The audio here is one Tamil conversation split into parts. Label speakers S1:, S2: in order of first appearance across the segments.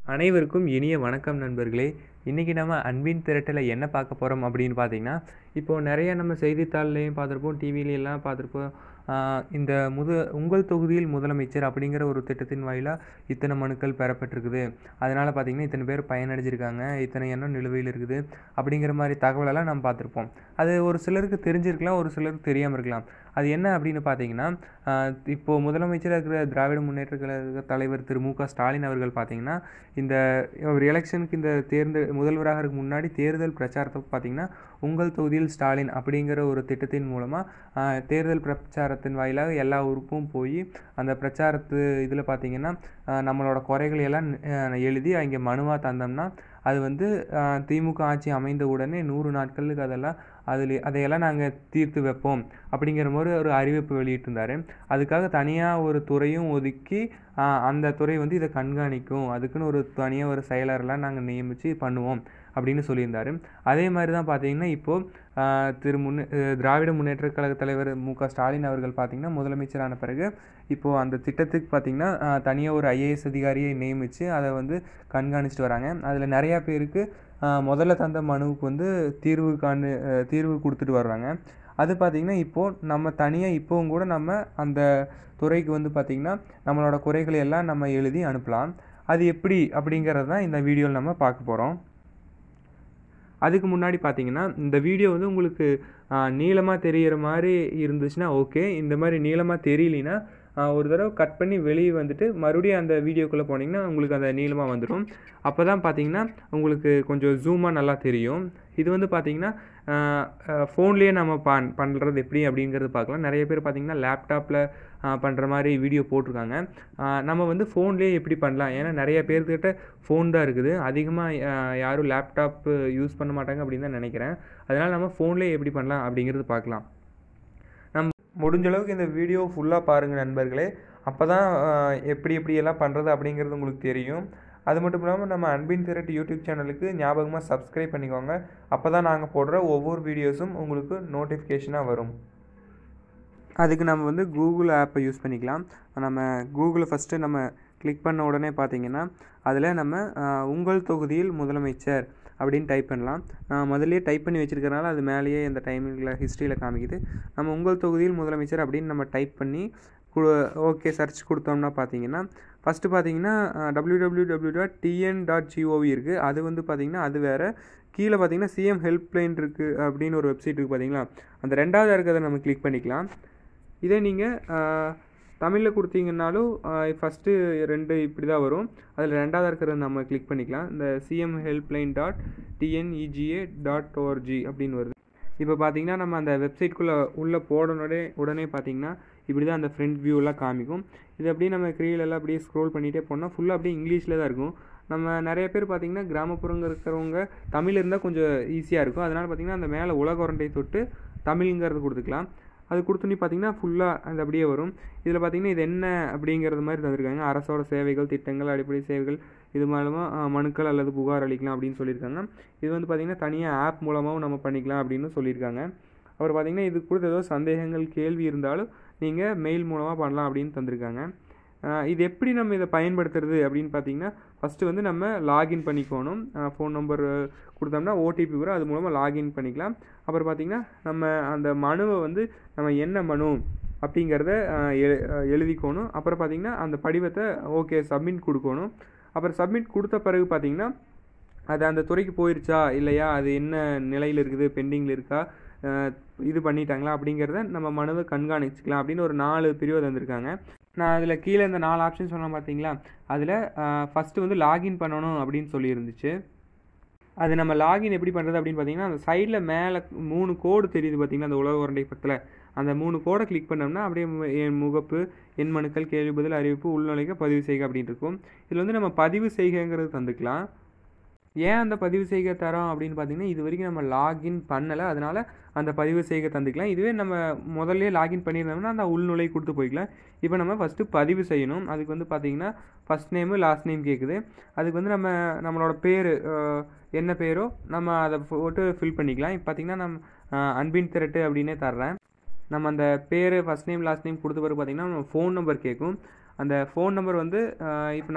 S1: அனைவருக்கும் இனிய வணக்கம் நண்பர்களே இன்றைக்கி நம்ம அன்பின் திரட்டல என்ன பார்க்க போகிறோம் அப்படின்னு பார்த்தீங்கன்னா இப்போது நிறைய நம்ம செய்தித்தாள்லையும் பார்த்துருப்போம் டிவிலையெல்லாம் பார்த்துருப்போம் ஆஹ் இந்த முத உங்கள் தொகுதியில் முதலமைச்சர் அப்படிங்கிற ஒரு திட்டத்தின் வாயிலாக இத்தனை மனுக்கள் பெறப்பட்டிருக்குது அதனால் பார்த்தீங்கன்னா இத்தனை பேர் பயனடைஞ்சிருக்காங்க இத்தனை எண்ணம் நிலுவையில் இருக்குது அப்படிங்கிற மாதிரி தகவலெல்லாம் நம்ம பார்த்துருப்போம் அது ஒரு சிலருக்கு தெரிஞ்சிருக்கலாம் ஒரு சிலருக்கு தெரியாமல் இருக்கலாம் அது என்ன அப்படின்னு பார்த்தீங்கன்னா ஆஹ் இப்போ முதலமைச்சராக இருக்கிற திராவிட முன்னேற்ற கழக தலைவர் திரு மு க ஸ்டாலின் அவர்கள் பார்த்தீங்கன்னா இந்த ஒரு எலெக்ஷனுக்கு இந்த தேர்தல் முதல்வராக இருக்க முன்னாடி தேர்தல் பிரச்சாரத்துக்கு பார்த்தீங்கன்னா உங்கள் தொகுதியில் ஸ்டாலின் அப்படிங்கிற ஒரு திட்டத்தின் மூலமாக தேர்தல் பிரச்சாரத்தின் வாயிலாக எல்லா ஊருக்கும் போய் அந்த பிரச்சாரத்து இதில் பார்த்தீங்கன்னா ஆஹ் நம்மளோட குறைகளை எல்லாம் ஆஹ் எழுதி அங்கே மனுவாக தந்தோம்னா அது வந்து ஆஹ் திமுக ஆட்சி அமைந்த உடனே நூறு நாட்களுக்கு அதெல்லாம் அதில் அதையெல்லாம் நாங்கள் தீர்த்து வைப்போம் அப்படிங்கிற மாதிரி ஒரு அறிவிப்பு வெளியிட்டிருந்தார் அதுக்காக தனியாக ஒரு துறையும் ஒதுக்கி ஆஹ் அந்த துறை வந்து இதை கண்காணிக்கும் அதுக்குன்னு ஒரு தனியாக ஒரு செயலர்லாம் நாங்கள் நியமித்து பண்ணுவோம் அப்படின்னு சொல்லியிருந்தாரு அதே மாதிரி தான் பார்த்தீங்கன்னா இப்போது ஆஹ் திரு முன்னே அஹ் திராவிட முன்னேற்ற கழக தலைவர் மு க ஸ்டாலின் அவர்கள் பார்த்தீங்கன்னா முதலமைச்சரான பிறகு இப்போது அந்த திட்டத்துக்கு பார்த்தீங்கன்னா தனியாக ஒரு ஐஏஎஸ் அதிகாரியை நியமித்து அதை வந்து கண்காணிச்சிட்டு வராங்க அதில் நிறையா பேருக்கு ஆஹ் முதல்ல தந்த மனுவுக்கு வந்து தீர்வு காணு அஹ் தீர்வு கொடுத்துட்டு வர்றாங்க அது பார்த்திங்கன்னா இப்போது நம்ம தனியாக இப்போவும் கூட நம்ம அந்த துறைக்கு வந்து பார்த்திங்கன்னா நம்மளோட குறைகளை எல்லாம் நம்ம எழுதி அனுப்பலாம் அது எப்படி அப்படிங்கிறது தான் இந்த வீடியோவில் நம்ம பார்க்க போகிறோம் அதுக்கு முன்னாடி பார்த்தீங்கன்னா இந்த வீடியோ வந்து உங்களுக்கு நீளமாக தெரிகிற மாதிரி இருந்துச்சுன்னா ஓகே இந்த மாதிரி நீளமாக தெரியலனா ஒரு தடவை கட் பண்ணி வெளியே வந்துட்டு மறுபடியும் அந்த வீடியோக்குள்ளே போனீங்கன்னா உங்களுக்கு அந்த நீளமாக வந்துடும் அப்போ தான் பார்த்தீங்கன்னா உங்களுக்கு கொஞ்சம் ஜூமாக நல்லா தெரியும் இது வந்து பார்த்தீங்கன்னா ஃபோன்லேயே நம்ம பண் பண்ணுறது எப்படி அப்படிங்கிறது பார்க்கலாம் நிறைய பேர் பார்த்தீங்கன்னா லேப்டாப்பில் பண்ணுற மாதிரி வீடியோ போட்டிருக்காங்க நம்ம வந்து ஃபோன்லேயே எப்படி பண்ணலாம் ஏன்னா நிறைய பேர்கிட்ட ஃபோன் தான் இருக்குது அதிகமாக யாரும் லேப்டாப் யூஸ் பண்ண மாட்டாங்க அப்படின்னு தான் நினைக்கிறேன் அதனால் நம்ம ஃபோன்லேயே எப்படி பண்ணலாம் அப்படிங்கிறது பார்க்கலாம் நம்ம முடிஞ்ச அளவுக்கு இந்த வீடியோ ஃபுல்லாக பாருங்கள் நண்பர்களே அப்போ தான் எப்படி எப்படியெல்லாம் பண்ணுறது அப்படிங்கிறது உங்களுக்கு தெரியும் அது மட்டும் இல்லாமல் நம்ம அன்பின் திரட்டு யூடியூப் சேனலுக்கு ஞாபகமாக சப்ஸ்கிரைப் பண்ணிக்கோங்க அப்போ தான் நாங்கள் போடுற ஒவ்வொரு வீடியோஸும் உங்களுக்கு நோட்டிஃபிகேஷனாக வரும் அதுக்கு நம்ம வந்து கூகுள் ஆப்பை யூஸ் பண்ணிக்கலாம் நம்ம கூகுளை ஃபஸ்ட்டு நம்ம கிளிக் பண்ண உடனே பார்த்தீங்கன்னா அதில் நம்ம உங்கள் தொகுதியில் முதலமைச்சர் அப்படின்னு டைப் பண்ணலாம் நான் முதல்லயே டைப் பண்ணி வச்சுருக்கறனால அது மேலேயே இந்த டைமிங்கில் ஹிஸ்ட்ரியில் காமிக்குது நம்ம உங்கள் தொகுதியில் முதலமைச்சர் அப்படின்னு நம்ம டைப் பண்ணி ஓகே சர்ச் கொடுத்தோம்னா பார்த்தீங்கன்னா ஃபஸ்ட்டு பார்த்தீங்கன்னா W W W dot TN dot GOV இருக்குது அது வந்து பார்த்தீங்கன்னா அது வேறு கீழே பார்த்தீங்கன்னா சிஎம் ஹெல்ப்லைன் இருக்குது அப்படின்னு ஒரு வெப்சைட் இருக்குது பார்த்தீங்களா அந்த ரெண்டாவது இருக்கிறத நம்ம கிளிக் பண்ணிக்கலாம் இதே நீங்கள் தமிழில் கொடுத்தீங்கன்னாலும் ஃபஸ்ட்டு ரெண்டு இப்படி தான் வரும் அதில் ரெண்டாவது இருக்கிறத நம்ம கிளிக் பண்ணிக்கலாம் இந்த CM helpline dot TNEGA dot ORG அப்படின்னு வருது இப்போ பார்த்தீங்கன்னா நம்ம அந்த வெப்சைட்குள்ளே உள்ளே போடனோடே உடனே பார்த்தீங்கன்னா இப்படி தான் அந்த ஃப்ரண்ட் வியூலாம் காமிக்கும் இது அப்படியே நம்ம க்ரீலெல்லாம் அப்படியே ஸ்க்ரோல் பண்ணிகிட்டே போனால் ஃபுல்லாக அப்படியே இங்கிலீஷில் தான் இருக்கும் நம்ம நிறைய பேர் பார்த்திங்கன்னா கிராமப்புறங்க இருக்கிறவங்க தமிழ் இருந்தால் கொஞ்சம் ஈஸியாக இருக்கும் அதனால் பார்த்திங்கன்னா அந்த மேலே உலக உரண்டை தொட்டு தமிழ்ங்கிறது கொடுத்துக்கலாம் அது கொடுத்தோன்னே பார்த்தீங்கன்னா ஃபுல்லாக அந்த அப்படியே வரும் இதில் பார்த்தீங்கன்னா இது என்ன அப்படிங்கிறது மாதிரி தந்திருக்காங்க அரசோட சேவைகள் திட்டங்கள் அடிப்படை சேவைகள் இது மூலமாக மனுக்கள் அல்லது புகார் அளிக்கலாம் அப்படின்னு சொல்லியிருக்காங்க இது வந்து பார்த்திங்கன்னா தனியாக ஆப் மூலமாகவும் நம்ம பண்ணிக்கலாம் அப்படின்னு சொல்லியிருக்காங்க அப்புறம் பார்த்திங்கன்னா இது கொடுத்த ஏதோ சந்தேகங்கள் கேள்வி இருந்தாலும் நீங்கள் மெயில் மூலமாக பண்ணலாம் அப்படின்னு தந்திருக்காங்க இது எப்படி நம்ம இதை பயன்படுத்துறது அப்படின்னு பார்த்தீங்கன்னா ஃபஸ்ட்டு வந்து நம்ம லாகின் பண்ணிக்கணும் ஃபோன் நம்பர் கொடுத்தோம்னா ஓடிபி வரும் அது மூலமாக லாகின் பண்ணிக்கலாம் அப்புறம் பார்த்திங்கன்னா நம்ம அந்த மனுவை வந்து நம்ம என்ன மனு அப்படிங்கிறத எழுதிக்கணும் அப்புறம் பார்த்திங்கன்னா அந்த படிவத்தை ஓகே சப்மிட் கொடுக்கணும் அப்புறம் சப்மிட் கொடுத்த பிறகு பார்த்திங்கன்னா அது அந்த துறைக்கு போயிருச்சா இல்லையா அது என்ன நிலையில் இருக்குது பெண்டிங்கில் இருக்கா இது பண்ணிட்டாங்களா அப்படிங்கிறத நம்ம மனுவை கண்காணிச்சிக்கலாம் அப்படின்னு ஒரு நாலு பிரிவு தந்திருக்காங்க நான் அதில் கீழே இந்த நாலு ஆப்ஷன் சொன்னேன் பார்த்தீங்களா அதில் ஃபஸ்ட்டு வந்து லாகின் பண்ணணும் அப்படின்னு சொல்லியிருந்துச்சு அது நம்ம லாகின் எப்படி பண்ணுறது அப்படின்னு பார்த்தீங்கன்னா அந்த சைடில் மேலே மூணு கோடு தெரியுது பார்த்தீங்கன்னா அந்த உலக உரண்டை பக்கத்தில் அந்த மூணு கோடை கிளிக் பண்ணோம்னா அப்படியே என் முகப்பு என் மனுக்கள் கேள்வி பதில் அறிவிப்பு உள்நுழைக்க பதிவு செய்க அப்படின்னு இருக்கும் இதில் வந்து நம்ம பதிவு செய்கைங்கிறது தந்துக்கலாம் ஏன் அந்த பதிவு செய்க தரோம் அப்படின்னு பார்த்தீங்கன்னா இது வரைக்கும் நம்ம லாகின் பண்ணலை அதனால் அந்த பதிவு செய்க தந்துக்கலாம் இதுவே நம்ம முதல்ல லாகின் பண்ணியிருந்தோம்னா அந்த உள்நுழை கொடுத்து போய்க்கலாம் இப்போ நம்ம ஃபஸ்ட்டு பதிவு செய்யணும் அதுக்கு வந்து பார்த்தீங்கன்னா ஃபஸ்ட் நேமு லாஸ்ட் நேம் கேட்குது அதுக்கு வந்து நம்ம நம்மளோட பேர் என்ன பேரோ நம்ம அதை போட்டு ஃபில் பண்ணிக்கலாம் இப்போ பார்த்தீங்கன்னா நம்ம அன்பின் திரட்டு அப்படின்னே தர்றேன் நம்ம அந்த பேர் ஃபஸ்ட் நேம் லாஸ்ட் நேம் கொடுத்த பிறகு பார்த்தீங்கன்னா நம்ம ஃபோன் நம்பர் கேட்கும் அந்த ஃபோன் நம்பர் வந்து இப்போ நான்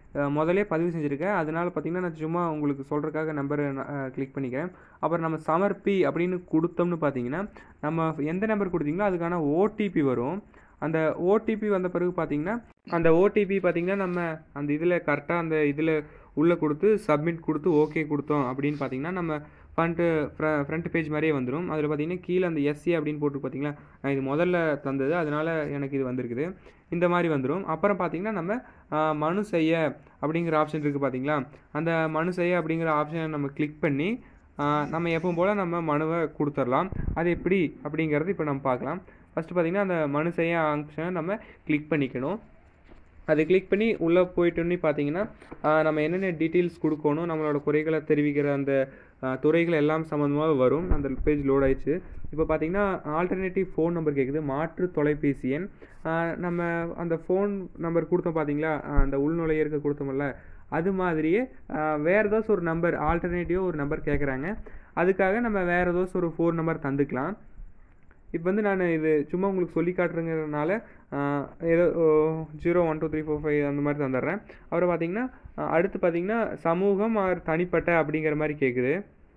S1: அஹ், முதலே பதிவு செஞ்சுருக்கேன் அதனால பார்த்தீங்கன்னா நான் சும்மா உங்களுக்கு சொல்கிறதுக்காக நம்பரை கிளிக் பண்ணிக்கிறேன் அப்புறம் நம்ம சமர்ப்பி அப்படின்னு கொடுத்தோம்னு பார்த்தீங்கன்னா நம்ம எந்த நம்பர் கொடுத்தீங்களோ அதுக்கான ஓடிபி வரும் அந்த ஓடிபி வந்த பிறகு பார்த்தீங்கன்னா அந்த ஓடிபி பார்த்தீங்கன்னா நம்ம அந்த இதில் கரெக்டாக அந்த இதில் உள்ளே கொடுத்து சப்மிட் கொடுத்து ஓகே கொடுத்தோம் அப்படின்னு பார்த்தீங்கன்னா நம்ம ஃப்ரண்ட்டு ஃப்ரண்ட் பேஜ் மாதிரியே வந்துடும் அதில் பார்த்தீங்கன்னா கீழே அந்த எஸ்சி அப்படின்னு போட்டு பார்த்தீங்களா நான் இது முதல்ல தந்தது அதனால எனக்கு இது வந்திருக்குது இந்த மாதிரி வந்துடும் அப்புறம் பார்த்தீங்கன்னா நம்ம ஆஹ், மனு செய்ய அப்படிங்கிற ஆப்ஷன் இருக்குது பார்த்தீங்களா அந்த மனு செய்ய அப்படிங்கிற ஆப்ஷனை நம்ம கிளிக் பண்ணி ஆஹ், நம்ம எப்பவும் போல் நம்ம மனுவை கொடுத்துடலாம் அது எப்படி அப்படிங்கிறது இப்போ நம்ம பார்க்கலாம் ஃபஸ்ட்டு பார்த்தீங்கன்னா அந்த மனு செய்ய ஆப்ஷனை நம்ம கிளிக் பண்ணிக்கணும் அதை கிளிக் பண்ணி உள்ளே போயிட்டோன்னு பார்த்தீங்கன்னா ஆஹ், நம்ம என்னென்ன டீட்டெயில்ஸ் கொடுக்கணும் நம்மளோட குறைகளை தெரிவிக்கிற அந்த ஆஹ், துறைகள் எல்லாம் சம்மந்தமாக வரும் அந்த பேஜ் லோட் ஆயிடுச்சு இப்போ பார்த்தீங்கன்னா ஆல்டர்னேட்டிவ் ஃபோன் நம்பர் கேட்குது மாற்று தொலைபேசி எண் ஆஹ், நம்ம அந்த ஃபோன் நம்பர் கொடுத்தோம் பார்த்தீங்களா ஆஹ், அந்த உள்நுழையருக்கு கொடுத்தோம்ல அது மாதிரியே ஆஹ், வேற ஏதாச்சும் ஒரு நம்பர் ஆல்டர்னேட்டிவாக ஒரு நம்பர் கேட்குறாங்க அதுக்காக நம்ம வேற ஏதாச்சும் ஒரு ஃபோன் நம்பர் தந்துக்கலாம் இப்போ வந்து நான் இது சும்மா உங்களுக்கு சொல்லி காட்டுறதுங்கிறதுனால ஆஹ், ஏதோ zero one two three four five அந்த மாதிரி தந்துடுறேன் அப்புறம் பார்த்தீங்கன்னா ஆஹ், அடுத்து பார்த்தீங்கன்னா சமூகம் ஆர் தனிப்பட்ட அப்படிங்கிற மாதிரி கேட்குது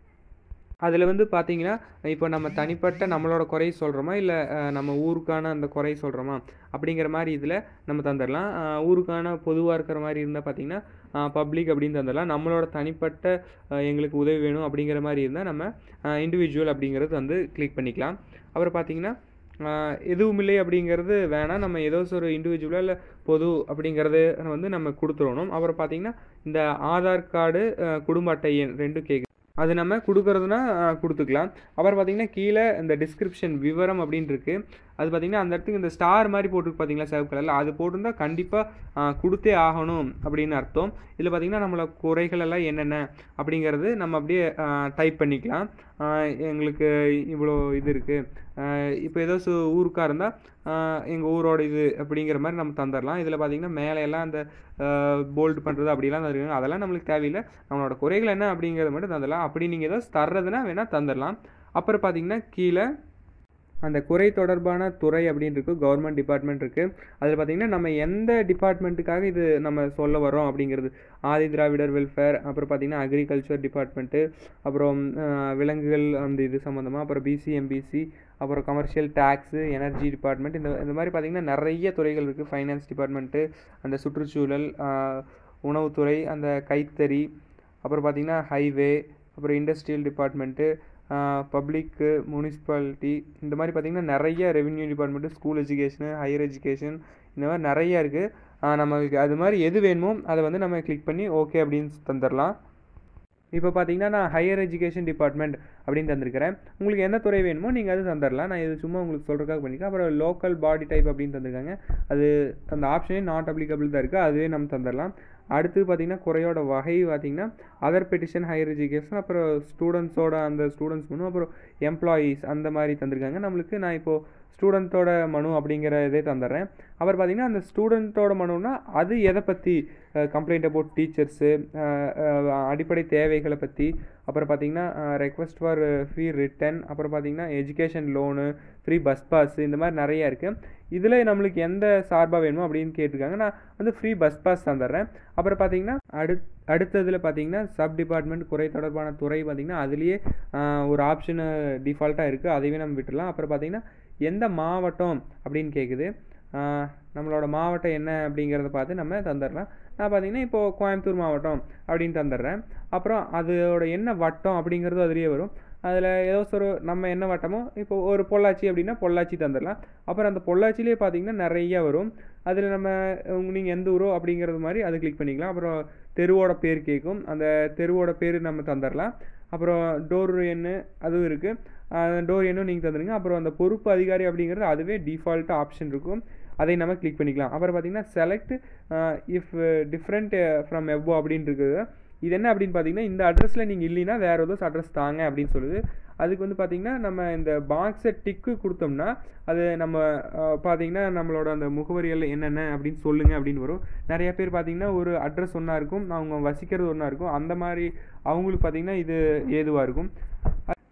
S1: அதில் வந்து பார்த்தீங்கன்னா இப்போ நம்ம தனிப்பட்ட நம்மளோட குறை சொல்கிறோமா இல்லை நம்ம ஊருக்கான அந்த குறை சொல்கிறோமா அப்படிங்கிற மாதிரி இதில் நம்ம தந்துடலாம் அஹ், ஊருக்கான பொதுவாக இருக்கிற மாதிரி இருந்தால் பார்த்தீங்கன்னா பப்ளிக் அப்படின்னு தந்துடலாம் நம்மளோட தனிப்பட்ட அஹ், எங்களுக்கு உதவி வேணும் அப்படிங்கிற மாதிரி இருந்தால் நம்ம இண்டிவிஜுவல் அப்படிங்கிறது வந்து கிளிக் பண்ணிக்கலாம் அப்புறம் பார்த்தீங்கன்னா ஆஹ் எதுவும் இல்லை அப்படிங்கிறது வேணாம் நம்ம ஏதோ ஒரு இண்டிவிஜுவலாக இல்லை பொது அப்படிங்கிறது வந்து நம்ம கொடுத்துடணும் அப்புறம் பார்த்தீங்கன்னா இந்த ஆதார் கார்டு குடும்ப அட்டை எண் ரெண்டும் கேட்கு அது நம்ம கொடுக்கறதுனா ஆஹ் கொடுத்துக்கலாம் அப்புறம் பார்த்தீங்கன்னா கீழே இந்த டிஸ்கிரிப்ஷன் விவரம் அப்படின்னு இருக்கு அது பார்த்தீங்கன்னா அந்த இடத்துக்கு இந்த ஸ்டார் மாதிரி போட்டுருக்கு பார்த்தீங்களா சிவப்பு கலரில் அது போட்டிருந்தா கண்டிப்பாக கொடுத்தே ஆகணும் அப்படின்னு அர்த்தம் இதில் பார்த்தீங்கன்னா நம்மளோட குறைகள் எல்லாம் என்னென்ன அப்படிங்கிறது நம்ம அப்படியே டைப் பண்ணிக்கலாம் ஆஹ் எங்களுக்கு இவ்வளோ இது இருக்குது இப்போ ஏதோ சு ஊருக்காக இருந்தால் எங்கள் ஊரோட இது அப்படிங்கிற மாதிரி நம்ம தந்துடலாம் இதில் பார்த்தீங்கன்னா மேலே எல்லாம் அந்த போல்டு பண்ணுறது அப்படிலாம் இருக்குங்க அதெல்லாம் நம்மளுக்கு தேவையில்லை நம்மளோட குறைகள் என்ன அப்படிங்கிறத மட்டும் தந்துடலாம் அப்படி நீங்கள் ஏதாவது தர்றதுன்னா வேணால் தந்துடலாம் அப்புறம் பார்த்தீங்கன்னா கீழே அந்த குறை தொடர்பான துறை அப்படின்னு இருக்கு கவர்மெண்ட் டிபார்ட்மெண்ட் இருக்குது அதில் பார்த்தீங்கன்னா நம்ம எந்த டிபார்ட்மெண்ட்டுக்காக இது நம்ம சொல்ல வரோம் அப்படிங்கிறது ஆதி திராவிடர் வெல்ஃபேர் அப்புறம் பார்த்தீங்கன்னா அக்ரிகல்ச்சர் டிபார்ட்மெண்ட்டு அப்புறம் அஹ், விலங்குகள் அந்த இது சம்மந்தமாக அப்புறம் பிசி எம்பிசி அப்புறம் கமர்ஷியல் டேக்ஸு எனர்ஜி டிபார்ட்மெண்ட் இந்த இந்த மாதிரி பார்த்தீங்கன்னா நிறைய துறைகள் இருக்குது ஃபைனான்ஸ் டிபார்ட்மெண்ட்டு அந்த சுற்றுச்சூழல் ஆஹ், உணவுத்துறை அந்த கைத்தறி அப்புறம் பார்த்தீங்கன்னா ஹைவே அப்புறம் இண்டஸ்ட்ரியல் டிபார்ட்மெண்ட்டு பப்ளிக்கு முனிசிபாலிட்டி இந்த மாதிரி பார்த்தீங்கன்னா நிறைய revenue department school education higher education இந்த மாதிரி நிறைய இருக்குது நமக்கு அது மாதிரி எது வேணுமோ அதை வந்து நம்ம கிளிக் பண்ணி ஓகே அப்படின்னு தந்துடலாம் இப்போ பார்த்தீங்கன்னா நான் ஹையர் எஜுகேஷன் டிபார்ட்மெண்ட் அப்படின்னு தந்திருக்கிறேன் உங்களுக்கு எந்த துறை வேணுமோ நீங்கள் அது தந்துடலாம் நான் இது சும்மா உங்களுக்கு சொல்கிறதுக்காக பண்ணியிருக்கேன் அப்புறம் லோக்கல் பாடி டைப் அப்படின்னு தந்திருக்காங்க அது அந்த ஆப்ஷனே நாட் அப்ளிகபிள் தான் இருக்குது அதுவே நம்ம தந்துடலாம் அடுத்து பார்த்தீங்கன்னா குறையோட வகை பார்த்தீங்கன்னா அதர் பெட்டிஷன் ஹையர் எஜுகேஷன் அப்புறம் ஸ்டூடெண்ட்ஸோட அந்த ஸ்டூடெண்ட்ஸ் மனு அப்புறம் எம்ப்ளாயீஸ் அந்த மாதிரி தந்திருக்காங்க நம்மளுக்கு நான் இப்போது ஸ்டூடெண்ட்டோட மனு அப்படிங்கிற இதே தந்துடுறேன் அப்புறம் பார்த்தீங்கன்னா அந்த ஸ்டூடெண்ட்டோட மனுனா அது எதை பற்றி கம்ப்ளைண்ட் அபவுட் டீச்சர்ஸு அடிப்படை தேவைகளை பற்றி அப்புறம் பார்த்தீங்கன்னா ரெக்வஸ்ட் ஃபார் ஃபீ ரிட்டன் அப்புறம் பார்த்தீங்கன்னா education loan free bus pass இந்த மாதிரி நிறையா இருக்குது இதில் நம்மளுக்கு எந்த சார்பாக வேணுமோ அப்படின்னு கேட்டிருக்காங்க நான் வந்து ஃப்ரீ பஸ் பாஸ் தந்துடுறேன் அப்புறம் பார்த்தீங்கன்னா அடு அடுத்ததில் பார்த்தீங்கன்னா சப் டிபார்ட்மெண்ட் குறை தொடர்பான துறை பார்த்தீங்கன்னா அதுலேயே ஆஹ், ஒரு ஆப்ஷனு டிஃபால்ட்டாக இருக்குது அதையே நம்ம விட்டுடலாம் அப்புறம் பார்த்தீங்கன்னா எந்த மாவட்டம் அப்படின்னு கேட்குது ஆஹ், நம்மளோட மாவட்டம் என்ன அப்படிங்கிறத பார்த்து நம்ம தந்துடலாம் நான் பார்த்தீங்கன்னா இப்போது கோயம்புத்தூர் மாவட்டம் அப்படின்னு தந்துடுறேன் அப்புறம் அதோட என்ன வட்டம் அப்படிங்கிறது அதுலேயே வரும் அதில் ஏதோ ஒரு நம்ம என்ன வட்டமோ இப்போ ஒரு பொள்ளாச்சி அப்படின்னா பொள்ளாச்சி தந்துடலாம் அப்புறம் அந்த பொள்ளாச்சிலே பார்த்தீங்கன்னா நிறைய வரும் அதில் நம்ம நீங்கள் எந்த ஊரோ அப்படிங்கிறது மாதிரி அது கிளிக் பண்ணிக்கலாம் அப்புறம் தெருவோட பேர் கேட்கும் அந்த தெருவோட பேர் நம்ம தந்துடலாம் அப்புறம் டோர் எண்ணு அதுவும் இருக்குது டோர் எண்ணும் நீங்கள் தந்துடுங்க அப்புறம் அந்த பொறுப்பு அதிகாரி அப்படிங்கிறது அதுவே டிஃபால்ட்டாக ஆப்ஷன் இருக்கும் அதை நம்ம கிளிக் பண்ணிக்கலாம் அப்புறம் பார்த்தீங்கன்னா செலக்ட் இஃப் டிஃப்ரெண்ட் ஃப்ரம் எவ்வோ அப்படின்னு இருக்குது இது என்ன அப்படின்னு பார்த்தீங்கன்னா இந்த அட்ரஸில் நீங்கள் இல்லைன்னா வேறு ஏதோ அட்ரஸ் தாங்க அப்படின்னு சொல்லுது அதுக்கு வந்து பார்த்தீங்கன்னா நம்ம இந்த பாக்ஸை டிக்கு கொடுத்தோம்னா அது நம்ம அஹ், பார்த்தீங்கன்னா நம்மளோட அந்த முகவரிகள் என்னென்ன அப்படின்னு சொல்லுங்கள் அப்படின்னு வரும் நிறைய பேர் பார்த்தீங்கன்னா ஒரு அட்ரஸ் ஒன்றா இருக்கும் அவங்க வசிக்கிறது ஒன்றா இருக்கும் அந்த மாதிரி அவங்களுக்கு பார்த்தீங்கன்னா இது ஏதுவாக இருக்கும்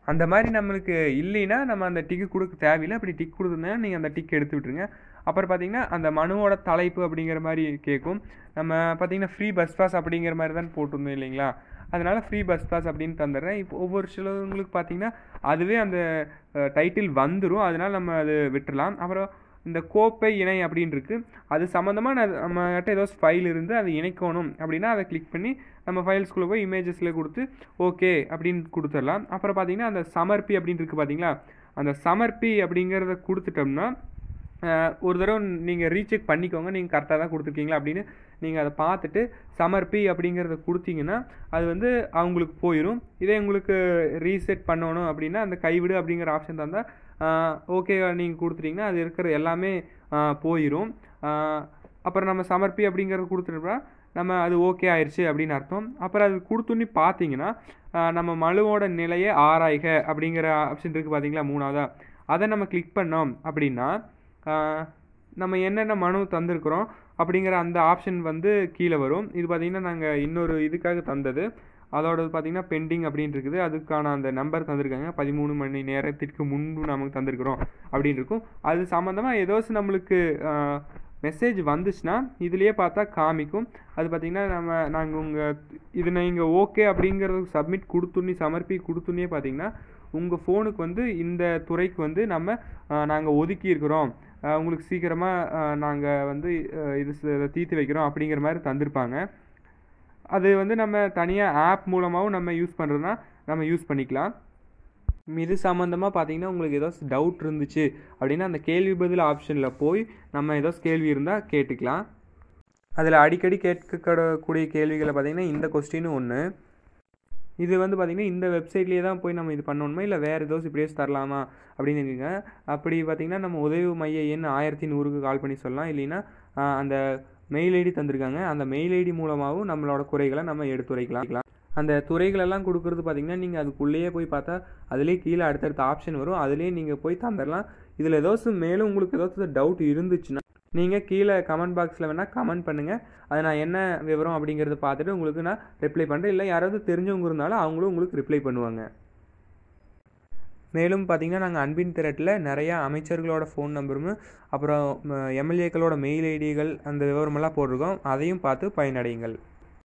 S1: அந்த மாதிரி நம்மளுக்கு இல்லைன்னா நம்ம அந்த டிக்கு கொடுக்க தேவையில்லை அப்படி டிக் கொடுத்துருந்தா நீங்கள் அந்த டிக் எடுத்து விட்ருங்க அப்புறம் பார்த்தீங்கன்னா அந்த மனுவோட தலைப்பு அப்படிங்கிற மாதிரி கேட்கும் நம்ம பார்த்தீங்கன்னா ஃப்ரீ பஸ் பாஸ் அப்படிங்கிற மாதிரி தான் போட்டிருந்தோம் இல்லைங்களா அதனால் ஃப்ரீ பஸ் பாஸ் அப்படின்னு தந்துடுறேன் இப்போ ஒவ்வொரு சிலவங்களுக்கு பார்த்தீங்கன்னா அதுவே அந்த டைட்டில் வந்துடும் அதனால் நம்ம அது விட்டுறலாம் அப்புறம் இந்த கோப்பை இணை அப்படின்னு இருக்கு அது சம்மந்தமாக நான் நம்மகிட்ட ஏதோ ஃபைல் இருந்து அதை இணைக்கணும் அப்படின்னா அதை கிளிக் பண்ணி நம்ம ஃபைல்ஸ்குள்ளே போய் இமேஜஸில் கொடுத்து ஓகே அப்படின்னு கொடுத்துடலாம் அப்புறம் பார்த்தீங்கன்னா அந்த சமர்ப்பி அப்படின்னு இருக்குது பார்த்தீங்களா அந்த சமர்ப்பி அப்படிங்கிறத கொடுத்துட்டோம்னா அஹ், ஒரு தடவை நீங்கள் ரீசெக் பண்ணிக்கோங்க நீங்கள் கரெக்டாக தான் கொடுத்துருக்கீங்களா அப்படின்னு நீங்கள் அதை பார்த்துட்டு சமர்ப்பி அப்படிங்கிறத கொடுத்தீங்கன்னா அது வந்து அவங்களுக்கு போயிடும் இதே உங்களுக்கு ரீசெட் பண்ணணும் அப்படின்னா அந்த கைவிடு அப்படிங்கிற ஆப்ஷன் தந்தால் ஓகே நீங்கள் கொடுத்துட்டீங்கன்னா அது இருக்கிற எல்லாமே ஆஹ், போயிடும் ஆஹ், அப்புறம் நம்ம சமர்ப்பி அப்படிங்கிறத கொடுத்துட்டோம்னா நம்ம அது ஓகே ஆயிடுச்சு அப்படின்னு அர்த்தம் அப்புறம் அது கொடுத்துன்னு பார்த்தீங்கன்னா ஆஹ், நம்ம மனுவோட நிலையை ஆராய்க அப்படிங்கிற ஆப்ஷன் இருக்குது பார்த்தீங்களா மூணாவதா அதை நம்ம கிளிக் பண்ணோம் அப்படின்னா ஆஹ், நம்ம என்னென்ன மனு தந்திருக்கிறோம் அப்படிங்கிற அந்த ஆப்ஷன் வந்து கீழே வரும் இது பார்த்தீங்கன்னா நாங்கள் இன்னொரு இதுக்காக தந்தது அதோட பார்த்தீங்கன்னா பெண்டிங் அப்படின்னு இருக்குது அதுக்கான அந்த நம்பர் தந்திருக்காங்க பதிமூணு மணி நேரத்திற்கு முன்பு நமக்கு தந்திருக்கிறோம் அப்படின்னு இருக்கும் அது சம்மந்தமாக ஏதோஸ் நம்மளுக்கு மெசேஜ் வந்துச்சுன்னா இதுலேயே பார்த்தா காமிக்கும் அது பார்த்தீங்கன்னா நம்ம நாங்கள் உங்கள் இது நீங்கள் ஓகே அப்படிங்கிறது சப்மிட் கொடுத்துன்னே சமர்ப்பி கொடுத்துன்னே பார்த்தீங்கன்னா உங்கள் ஃபோனுக்கு வந்து இந்த துறைக்கு வந்து நம்ம நாங்கள் ஒதுக்கி இருக்கிறோம் அஹ் உங்களுக்கு சீக்கிரமாக நாங்கள் வந்து அஹ் இது ச- தீர்த்து வைக்கிறோம் அப்படிங்கிற மாதிரி தந்திருப்பாங்க அது வந்து நம்ம தனியாக ஆப் மூலமாகவும் நம்ம யூஸ் பண்ணுறதுனா நம்ம யூஸ் பண்ணிக்கலாம் இது சம்மந்தமாக பார்த்தீங்கன்னா உங்களுக்கு ஏதோ டவுட் இருந்துச்சு அப்படின்னா அந்த கேள்வி பதில் ஆப்ஷனில் போய் நம்ம ஏதோ கேள்வி இருந்தால் கேட்டுக்கலாம் அதில் அடிக்கடி கேட்கக்கூடிய கேள்விகளை பார்த்தீங்கன்னா இந்த கொஸ்டினும் ஒன்று இது வந்து பார்த்திங்கன்னா இந்த வெப்சைட்லேயே தான் போய் நம்ம இது பண்ணணுமா இல்லை வேறு ஏதோ இப்படியே தரலாமா அப்படின்னு இருக்கீங்க அப்படி பார்த்திங்கன்னா நம்ம உதவி மைய எண் ஆயிரத்தி நூறுக்கு கால் பண்ணி சொல்லலாம் இல்லைன்னா ஆஹ், அந்த மெயில் ஐடி தந்திருக்காங்க அந்த மெயில் ஐடி மூலமாகவும் நம்மளோட குறைகளை நம்ம எடுத்துரைக்கலாம் அந்த துறைகளெல்லாம் கொடுக்குறது பார்த்தீங்கன்னா நீங்கள் அதுக்குள்ளேயே போய் பார்த்தா அதுலேயே கீழே அடுத்தடுத்த ஆப்ஷன் வரும் அதுலேயே நீங்கள் போய் தந்துடலாம் இதில் ஏதாச்சும் மேலும் உங்களுக்கு ஏதாச்சும் டவுட் இருந்துச்சுன்னா நீங்கள் கீழே கமெண்ட் பாக்ஸில் வேணால் கமெண்ட் பண்ணுங்கள் அது நான் என்ன விவரம் அப்படிங்கிறத பார்த்துட்டு உங்களுக்கு நான் ரிப்ளை பண்ணுறேன் இல்லை யாராவது தெரிஞ்சவங்க இருந்தாலும் அவங்களும் உங்களுக்கு ரிப்ளை பண்ணுவாங்க மேலும் பார்த்தீங்கன்னா நாங்கள் அன்பின் திரட்டில் நிறையா அமைச்சர்களோட ஃபோன் நம்பரும் அப்புறம் எம்எல்ஏக்களோட மெயில் ஐடிகள் அந்த விவரமெல்லாம் போட்டிருக்கோம் அதையும் பார்த்து பயனடையுங்கள்